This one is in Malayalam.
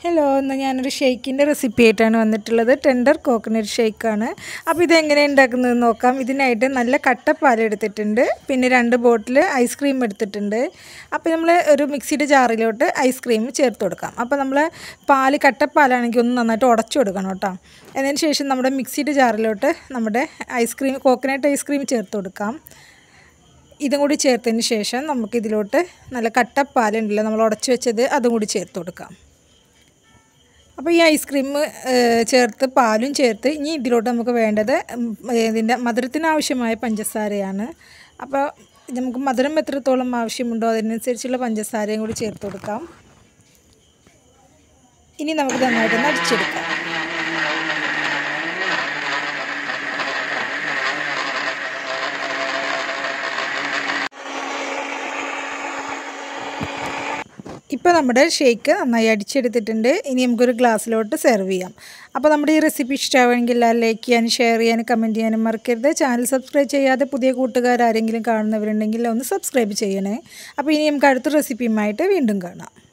ഹലോ ഇന്ന് ഞാനൊരു ഷെയ്ക്കിൻ്റെ റെസിപ്പി ആയിട്ടാണ് വന്നിട്ടുള്ളത് ടെൻഡർ കോക്കനട്ട് ഷെയ്ക്കാണ് അപ്പോൾ ഇതെങ്ങനെ ഉണ്ടാക്കുന്നത് നോക്കാം ഇതിനായിട്ട് നല്ല കട്ടപ്പാൽ എടുത്തിട്ടുണ്ട് പിന്നെ രണ്ട് ബോട്ടിൽ ഐസ്ക്രീം എടുത്തിട്ടുണ്ട് അപ്പോൾ നമ്മൾ ഒരു മിക്സിയുടെ ജാറിലോട്ട് ഐസ്ക്രീം ചേർത്ത് കൊടുക്കാം അപ്പോൾ നമ്മൾ പാല് കട്ടപ്പാലാണെങ്കിൽ ഒന്ന് നന്നായിട്ട് ഉടച്ചു കൊടുക്കണം കേട്ടോ അതിന് ശേഷം നമ്മുടെ മിക്സിയുടെ ജാറിലോട്ട് നമ്മുടെ ഐസ്ക്രീം കോക്കനട്ട് ഐസ്ക്രീം ചേർത്ത് കൊടുക്കാം ഇതും കൂടി ചേർത്തതിന് ശേഷം നമുക്ക് ഇതിലോട്ട് നല്ല കട്ടപ്പാലുണ്ടല്ലോ നമ്മൾ ഉടച്ചു വെച്ചത് അതും കൂടി ചേർത്ത് കൊടുക്കാം അപ്പോൾ ഈ ഐസ്ക്രീം ചേർത്ത് പാലും ചേർത്ത് ഇനി ഇതിലോട്ട് നമുക്ക് വേണ്ടത് ഉം, ഇതിൻ്റെ മധുരത്തിന് ആവശ്യമായ പഞ്ചസാരയാണ് അപ്പോൾ നമുക്ക് മധുരം എത്രത്തോളം ആവശ്യമുണ്ടോ അതിനനുസരിച്ചുള്ള പഞ്ചസാരയും കൂടി ചേർത്ത് കൊടുക്കാം ഇനി നമുക്ക് നന്നായിട്ടൊന്ന് അടിച്ചെടുക്കാം ഇപ്പോൾ നമ്മുടെ ഷേക്ക് നന്നായി അടിച്ചെടുത്തിട്ടുണ്ട് ഇനി നമുക്കൊരു ഗ്ലാസ്സിലോട്ട് സെർവ് ചെയ്യാം അപ്പോൾ നമ്മുടെ ഈ റെസിപ്പി ഇഷ്ടമാണെങ്കിൽ എല്ലാവരും ലൈക്ക് ചെയ്യാനും ഷെയർ ചെയ്യാനും കമൻറ്റ് ചെയ്യാനും മറക്കരുത് ചാനൽ സബ്സ്ക്രൈബ് ചെയ്യാതെ പുതിയ കൂട്ടുകാർ ആരെങ്കിലും കാണുന്നവരുണ്ടെങ്കിൽ ഒന്ന് സബ്സ്ക്രൈബ് ചെയ്യണേ അപ്പോൾ ഇനി നമുക്ക് അടുത്ത റെസിപ്പിയുമായിട്ട് വീണ്ടും കാണാം